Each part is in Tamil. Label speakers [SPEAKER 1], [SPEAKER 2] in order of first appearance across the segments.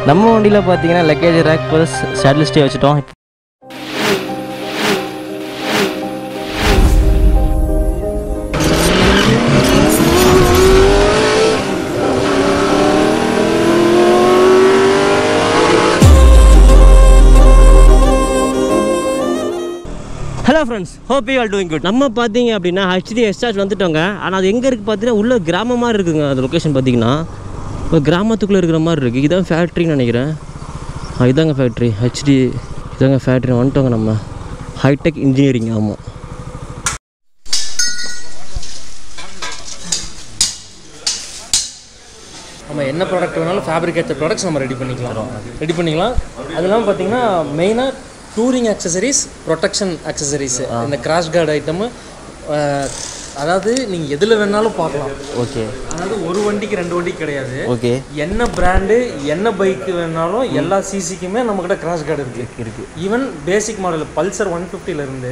[SPEAKER 1] நம்ம வண்டியில் பார்த்தீங்கன்னா luggage rack plus saddle stay வச்சுட்டோம் hello friends hope you all doing good நம்ம பார்த்தீங்க அப்படின்னா ஹெச்டி எஸ்டாச் வந்துட்டோங்க ஆனால் அது எங்கே இருக்குது பார்த்தீங்கன்னா உள்ள கிராமம் மாதிரி இருக்குங்க அந்த லொக்கேஷன் பார்த்தீங்கன்னா ஒரு கிராமத்துக்குள்ளே இருக்கிற மாதிரி இருக்குது இதான் ஃபேக்ட்ரின்னு நினைக்கிறேன் ஆ, இதாங்க ஃபேக்ட்ரி ஹெச்டி இதாங்க ஃபேக்ட்ரி வந்துட்டோங்க நம்ம ஹைடெக் இன்ஜினியரிங் ஆமாம்
[SPEAKER 2] நம்ம என்ன ப்ராடக்ட் வேணாலும் ஃபேப்ரிகேட்டட் ப்ராடக்ட்ஸ் நம்ம ரெடி பண்ணிக்கலாம் ரெடி பண்ணிக்கலாம் அது இல்லாமல் பார்த்தீங்கன்னா மெயினாக டூரிங் அக்சசரிஸ் ப்ரொடெக்ஷன் அக்சசரிஸ் இந்த கிராஷ் கார்டு ஐட்டமு அதாவது நீங்கள் எதில் வேணாலும் பார்க்கலாம்
[SPEAKER 1] ஓகே
[SPEAKER 2] அதாவது ஒரு வண்டிக்கு ரெண்டு வண்டிக்கு கிடையாது
[SPEAKER 1] ஓகே
[SPEAKER 2] என்ன பிராண்டு என்ன பைக் வேணாலும் எல்லா சிசிக்குமே நம்மக்கிட்ட கிராஷ் கார்டு இருக்கு
[SPEAKER 1] இருக்கு
[SPEAKER 2] even basic model Pulsar one இருந்து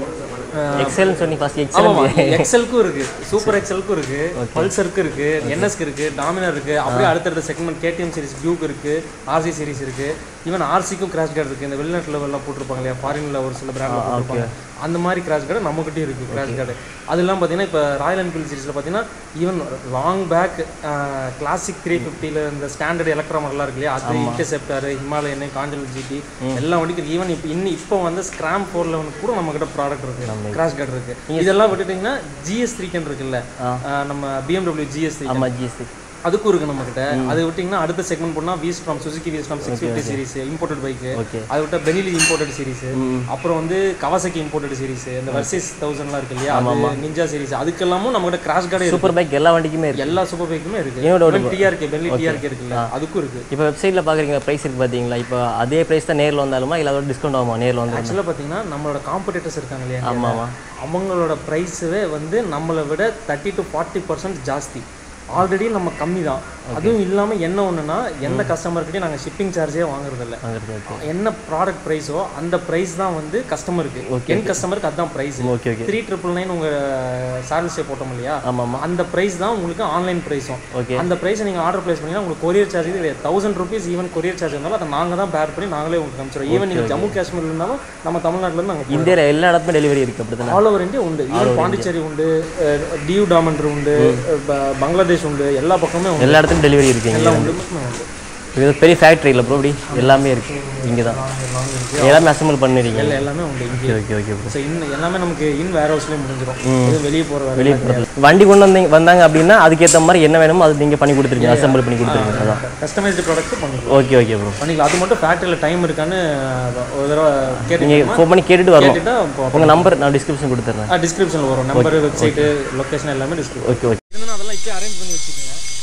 [SPEAKER 1] எக்ஸல்னு சொன்னி ஃபஸ்ட் எக்ஸல்
[SPEAKER 2] ஆமாம் எக்ஸலுக்கும் இருக்கு சூப்பர் எக்ஸலுக்கும் இருக்கு பல்சருக்கு இருக்கு என்எஸ்க்கு இருக்கு டாமினர் இருக்கு அப்படியே அடுத்தடுத்த செக்மெண்ட் கேடிஎம் சீரிஸ் டியூக் இருக்கு ஆர்சி சீரிஸ் இருக்கு ஈவன் ஆர்சிக்கும் கிராஷ் கார்டு இருக்கு இந்த வெளிநாட்டு லெவலில் போட்டிருப்பாங்க இல்லையா ஃபாரின்ல ஒரு சில பிராண்ட் போட்டிருப்பாங்க அந்த மாதிரி கிராஷ் கார்டு நம்மகிட்டயும் இருக்கு கிராஷ் கார்டு அது இல்லாமல் பார்த்தீங்கன்னா இப்போ ராயல் என்ஃபீல்ட் சீரிஸில் பார்த்தீங்கன்னா even long back classic three ஃபிஃப்டியில் இந்த ஸ்டாண்டர்ட் எலக்ட்ரா மாடலாக இருக்கு இல்லையா அது இன்டர்செப்டார் ஹிமாலயன் காஞ்சல் ஜிடி எல்லா வண்டிக்கும் ஈவன் இப்போ இன்னும் இப்போ வந்து ஸ்கிராம் ஃபோர் லெவனுக்கு கூட நம்ம கிட்ட ப்ராடக்ட் இருக்கு கிராஷ் கார்டு இருக்கு இதெல்லாம் விட்டுட்டீங்கன்னா ஜிஎஸ் த்ரீக்கன் இருக்குல்ல ஆஹ் நம்ம பிஎம்டபிள்யூ ஜிஎஸ் த்ரீ
[SPEAKER 1] ஆமாம் ஜிஎஸ்டி
[SPEAKER 2] அதுக்கும் இருக்கு நம்ம கிட்ட அது விட்டீங்கன்னா அடுத்த செக்மெண்ட் போனா V-Strom Suzuki V-Strom six fifty series imported bike
[SPEAKER 1] Okay.
[SPEAKER 2] அதை விட்ட பெனிலி இம்போர்ட்டட் சீரிஸ் அப்புறம் வந்து கவாசக்கி இம்போர்ட்டட் சீரிஸ் இந்த வர்சஸ் தௌசண்ட்லாம் இருக்கு இல்லையா அது நிஞ்சா சீரிஸ் அதுக்கெல்லாமும் நம்ம கிட்ட கிராஷ் கார்டே இருக்கு
[SPEAKER 1] சூப்பர் பைக் எல்லா வண்டிக்குமே இருக்கு
[SPEAKER 2] எல்லா சூப்பர் பைக்குமே இருக்கு
[SPEAKER 1] என்னோட
[SPEAKER 2] டிஆர்கே பெனிலி டிஆர்கே இருக்குல்ல அதுக்கும் இருக்கு
[SPEAKER 1] இப்போ வெப்சைட்டில் பார்க்குறீங்க ப்ரைஸ் இருக்கு பார்த்தீங்களா இப்போ அதே ப்ரைஸ் தான் நேரில் வந்தாலுமா இல்லை அதோட டிஸ்கவுண்ட் ஆகுமா நேரில் வந்து
[SPEAKER 2] ஆக்சுவலாக பார்த்தீங்கன்னா நம்மளோட காம்படிட்டர்ஸ் இருக்காங்க இல்லையா
[SPEAKER 1] ஆமாம் ஆமாம்
[SPEAKER 2] அவங்களோட ப்ரைஸவே வந்து நம்மளை விட thirty to forty percent already ஆல்ரெடி நம்ம கம்மி தான் அதுவும் இல்லாமல் என்ன ஒன்றுனா எந்த கஸ்டமர்கிட்டையும் நாங்கள் ஷிப்பிங் சார்ஜே வாங்குறதில்ல
[SPEAKER 1] வாங்குறது ஓகே
[SPEAKER 2] என்ன ப்ராடக்ட் ப்ரைஸோ அந்த ப்ரைஸ் தான் வந்து கஸ்டமருக்கு என் கஸ்டமருக்கு அதுதான் price
[SPEAKER 1] okay okay
[SPEAKER 2] three triple nine உங்கள் சார்ஜஸே போட்டோம் இல்லையா
[SPEAKER 1] ஆமாம் ஆமாம்
[SPEAKER 2] அந்த ப்ரைஸ் தான் உங்களுக்கு ஆன்லைன் ப்ரைஸும்
[SPEAKER 1] ஓகே
[SPEAKER 2] அந்த ப்ரைஸை நீங்கள் ஆர்டர் ப்ளேஸ் பண்ணீங்கன்னா உங்களுக்கு கொரியர் சார்ஜ் கிடையாது thousand rupees even courier charge இருந்தாலும் அதை நாங்கள் தான் பேர் பண்ணி நாங்களே உங்களுக்கு அனுப்பிச்சிடுவோம் ஈவன் நீங்கள் ஜம்மு காஷ்மீர்ல இருந்தாலும் நம்ம தமிழ்நாட்டிலேருந்து நாங்கள்
[SPEAKER 1] இந்தியாவில் எல்லா இடத்துமே டெலிவரி இருக்குது அப்படி தானே
[SPEAKER 2] ஆல் ஓவர் இந்தியா உண்டு ஈவன் பாண்டிச்சேரி உண்டு அஹ், டியூ டாமண்டர் உண்டு ப- பங்களாதேஷ் உண்டு எல்லா பக்கமே உண்டு
[SPEAKER 1] எல்லா இடத்துலையும் டெலிவரி இருக்குங்க
[SPEAKER 2] எல்லா உண்டு உண்டு
[SPEAKER 1] இது ஒரு பெரிய ஃபேக்ட்ரி இல்லை ப்ரோ இப்படி எல்லாமே இருக்கு இங்கே தான் எல்லாமே அசம்பிள் பண்ணிருக்கீங்க
[SPEAKER 2] எல்லா எல்லாமே உண்டு இங்கே
[SPEAKER 1] okay okay bro
[SPEAKER 2] so in எல்லாமே நமக்கு இன் வேர் ஹவுஸ்லேயே முடிஞ்சிடும் இது வெளியே போகிற வேலை
[SPEAKER 1] வெளியே வண்டி கொண்டு வந்தீங்க வந்தாங்க அப்படின்னா அதுக்கேற்ற மாதிரி என்ன வேணுமோ அது நீங்கள் பண்ணி கொடுத்துருக்கீங்க அசம்பிள் பண்ணி கொடுத்துருக்கீங்க அதான்
[SPEAKER 2] கஸ்டமைஸ்டு ப்ராடக்ட் பண்ணிக்கலாம்
[SPEAKER 1] ஓகே ஓகே ப்ரோ
[SPEAKER 2] பண்ணிக்கலாம் அது மட்டும் ஃபேக்ட்ரியில் டைம் இருக்கான்னு ஒரு தடவை கேட்டு
[SPEAKER 1] நீங்கள் ஃபோன் பண்ணி கேட்டுட்டு வரணும்
[SPEAKER 2] கேட்டுட்டா
[SPEAKER 1] உங்கள் நம்பர் நான் டிஸ்கிரிப்ஷன் கொடுத்துட்றேன்
[SPEAKER 2] டிஸ்கிரிப்ஷனில் வரும் நம்பர் வெப்சைட்டு லொக்கேஷன் எல்லாமே டிஸ்கிரிப்ஷன்
[SPEAKER 1] ஓகே ஓகே
[SPEAKER 2] இருந்தாலும் அதெல்லாம் இப்போ அரேஞ்ச் பண்ணி வச்சுக்கோங்க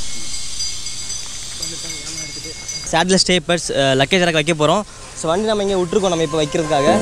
[SPEAKER 1] சேட்டில் ஸ்டேப்பர்ஸ் லக்கேஜ் ரேக் வைக்க போகிறோம் ஸோ வண்டி நம்ம இங்கே விட்டுருக்கோம் நம்ம இப்போ வைக்கிறதுக்காக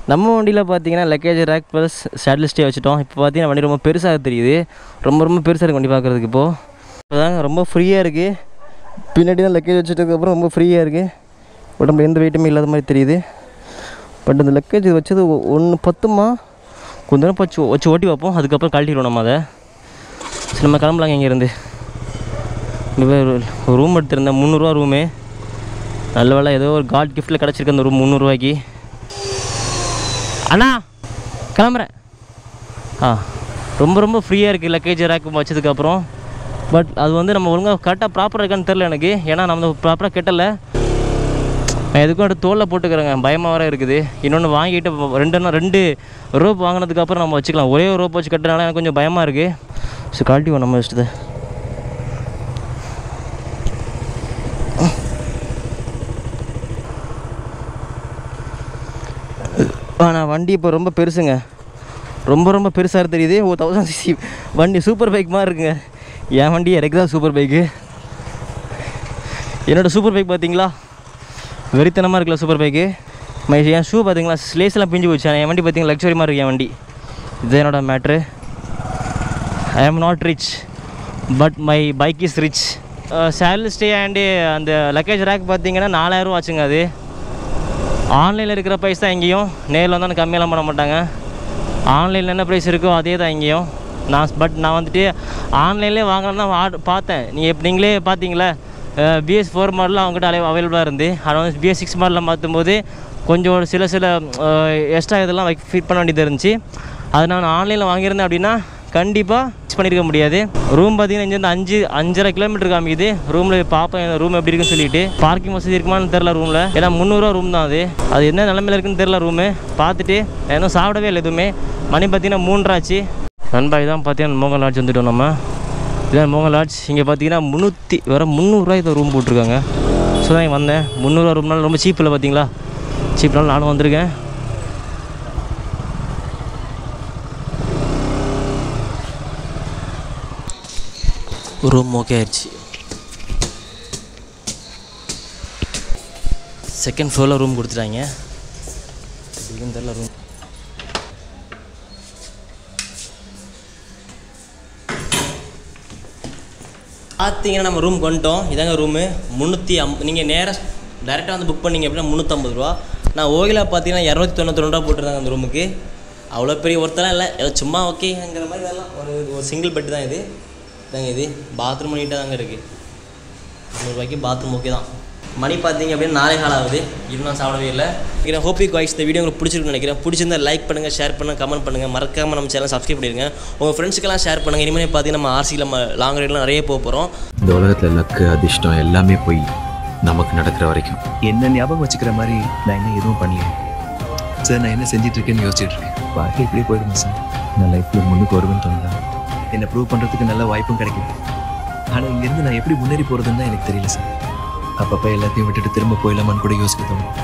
[SPEAKER 1] நம்ம வண்டியில் பார்த்தீங்கன்னா luggage rack plus saddle stay வச்சுட்டோம் இப்போ பார்த்தீங்கன்னா வண்டி ரொம்ப பெருசாக தெரியுது ரொம்ப ரொம்ப பெருசாக இருக்குது வண்டி பார்க்குறதுக்கு இப்போது இப்போதாங்க ரொம்ப ஃப்ரீயாக இருக்குது பின்னாடி தான் லக்கேஜ் வச்சதுக்கப்புறம் ரொம்ப ஃப்ரீயாக இருக்குது உடம்புல எந்த வெயிட்டுமே இல்லாத மாதிரி தெரியுது பட் இந்த லக்கேஜ் வச்சது ஒன்று பத்துமா கொஞ்ச நேரம் வச்சு வச்சு ஓட்டி வைப்போம் அதுக்கப்புறம் கழட்டிடுவோம் நம்ம அதை சரி நம்ம கிளம்பலாங்க இங்கேருந்து இப்போ ஒரு ரூம் எடுத்திருந்தேன் முந்நூறுரூவா ரூமு நல்ல வேலை ஏதோ ஒரு காட் கிஃப்ட்டில் கிடச்சிருக்கு அந்த ரூம் முந்நூறுரூவாய்க்கு அண்ணா கிளம்புறேன் ஆ ரொம்ப ரொம்ப ஃப்ரீயாக இருக்குது லக்கேஜ் ரேக் வச்சதுக்கப்புறம் பட் அது வந்து நம்ம ஒழுங்காக கரெக்டாக ப்ராப்பராக இருக்கான்னு தெரில எனக்கு ஏன்னா நம்ம ப்ராப்பராக கெட்டலை நான் எதுக்கும் எடுத்து தோலில் போட்டுக்கிறேங்க பயமாக வர இருக்குது இன்னொன்று வாங்கிட்டு வ- ரெண்டு நாள் ரெண்டு ரோப் வாங்கினதுக்கப்புறம் நம்ம வச்சுக்கலாம் ஒரே ஒரு ரோப் வச்சு கட்டுறதுனால எனக்கு கொஞ்சம் பயமாக இருக்குது ஸோ கழட்டிவோம் நம்ம இஷ்டத்தை ஆனால் வண்டி இப்போ ரொம்ப பெருசுங்க ரொம்ப ரொம்ப பெருசாக தெரியுது ஓ தௌசண்ட் சிசி வண்டி சூப்பர் பைக் மாதிரி இருக்குங்க என் வண்டி எனக்கு தான் சூப்பர் பைக்கு என்னோடய சூப்பர் பைக் பார்த்தீங்களா வெறித்தனமாக இருக்குல்ல சூப்பர் பைக்கு மை என் ஷூ பார்த்தீங்களா ஸ்லேஸ்லாம் பிஞ்சு போச்சு ஆனா என் வண்டி பார்த்தீங்களா லக்ஸரி மாதிரி இருக்கு என் வண்டி இது என்னோட matter I am not rich but my bike is rich salary stay and அந்த லக்கேஜ் ரேக் பார்த்தீங்கன்னா நாலாயிரம் ஆச்சுங்க அது ஆன்லைனில் இருக்கிற ப்ரைஸ் தான் இங்கேயும் நேரில் வந்தால் கம்மியெல்லாம் பண்ண மாட்டாங்க ஆன்லைனில் என்ன ப்ரைஸ் இருக்கோ அதே தான் இங்கேயும் நான் பட் நான் வந்துட்டு ஆன்லைன்லேயே வாங்கலாம் தான் ஆர்டர் பார்த்தேன் நீங்கள் இப்போ நீங்களே பார்த்தீங்களே பிஎஸ் ஃபோர் மாடலில் அவங்ககிட்ட அவை அவைலபிளாக இருந்து ஆனால் வந்து பிஎஸ் சிக்ஸ் மாடலில் மாற்றும்போது கொஞ்சம் ஒரு சில சில எக்ஸ்ட்ரா இதெல்லாம் ஃபிட் பண்ண வேண்டியது இருந்துச்சு அது நான் ஆன்லைனில் வாங்கியிருந்தேன் அப்படின்னா கண்டிப்பாக மிஸ் பண்ணியிருக்க முடியாது ரூம் பார்த்தீங்கன்னா இங்கேருந்து அஞ்சு அஞ்சரை கிலோமீட்டர் காமிக்குது ரூமில் பார்ப்பேன் ரூம் எப்படி இருக்குன்னு சொல்லிட்டு பார்க்கிங் வசதி இருக்குமான்னு தெரில ரூமில் ஏன்னா முந்நூறுரூவா ரூம் தான் அது அது என்ன நிலமையில இருக்குன்னு தெரில ரூமு பார்த்துட்டு நான் இன்னும் சாப்பிடவே இல்லை எதுவுமே மணி பார்த்தீங்கன்னா மூன்றாச்சு நண்பா இதான் பார்த்தீங்கன்னா மோகன் லாட்ஜ் வந்துட்டோம் நம்ம இதான் மோகன் லாட்ஜ் இங்கே பார்த்தீங்கன்னா முந்நூற்றி வர முந்நூறுரூவா இதை ரூம் போட்டிருக்காங்க ஸோ தான் இங்க வந்தேன் முந்நூறுரூவா ரூம்னால ரொம்ப சீப்பில் பார்த்தீங்களா சீப்னால நானும் வந்திருக்கேன் ரூம் ஓகே ஆயிடுச்சு செகண்ட் ஃப்ளோரில் ரூம் கொடுத்துட்டாங்க எப்படின்னு தெரில ரூம் பார்த்தீங்கன்னா நம்ம ரூம் வந்துட்டோம் இதாங்க ரூமு முந்நூற்றி அம் நீங்கள் நேராக டேரெக்டாக வந்து புக் பண்ணீங்க அப்படின்னா முந்நூற்றம்பது ரூபா நான் ஓகிலா பார்த்தீங்கன்னா இரநூத்தி தொண்ணூற்றி ரெண்டு ரூபா போட்டிருந்தாங்க அந்த ரூமுக்கு அவ்வளோ பெரிய ஒருத்தலாம் இல்லை ஏதோ சும்மா ஓகேங்கிற மாதிரி இதெல்லாம் ஒரு ஒரு சிங்கிள் பெட் தான் இது இதாங்க இது பாத்ரூம் நீட்டாக தாங்க இருக்குது நூறுரூவாய்க்கு பாத்ரூம் ஓகே தான் மணி பார்த்தீங்க அப்படின்னா நாளை காலம் ஆகுது இன்னும் நான் சாப்பிடவே இல்லை நினைக்கிறேன் ஹோப் யூ காய்ஸ் இந்த வீடியோ உங்களுக்கு பிடிச்சிருக்குன்னு நினைக்கிறேன் பிடிச்சிருந்தா லைக் பண்ணுங்கள் ஷேர் பண்ணுங்கள் கமெண்ட் பண்ணுங்கள் மறக்காமல் நம்ம சேனல் சப்ஸ்கிரைப் பண்ணிடுங்க உங்கள் ஃப்ரெண்ட்ஸுக்கெல்லாம் ஷேர் பண்ணுங்கள் இனிமேல் பார்த்தீங்கன்னா நம்ம ஆர்சியில் நம்ம லாங் ரைட்லாம் நிறைய போக போகிறோம்
[SPEAKER 3] இந்த உலகத்தில் லக்கு அதிர்ஷ்டம் எல்லாமே போய் நமக்கு நடக்கிற வரைக்கும்
[SPEAKER 4] என்ன ஞாபகம் வச்சுக்கிற மாதிரி நான் என்ன எதுவும் பண்ணலையே சார் நான் என்ன செஞ்சுட்டு இருக்கேன்னு யோசிச்சுட்டு இருக்கேன் வாழ்க்கை இப்படியே போயிடுமா சார் நான் லைஃப்பில் முன்னுக்கு வருவேன்னு தோணுதா என்னை ப்ரூவ் பண்ணுறதுக்கு நல்ல வாய்ப்பும் கிடைக்கும் ஆனால் இங்கேருந்து நான் எப்படி முன்னேறி போகிறதுன்னு தான் எனக்கு தெரியல சார் அப்பப்போ எல்லாத்தையும் விட்டுட்டு திரும்ப போயிடலாமான்னு கூட யோசிக்க தோணும்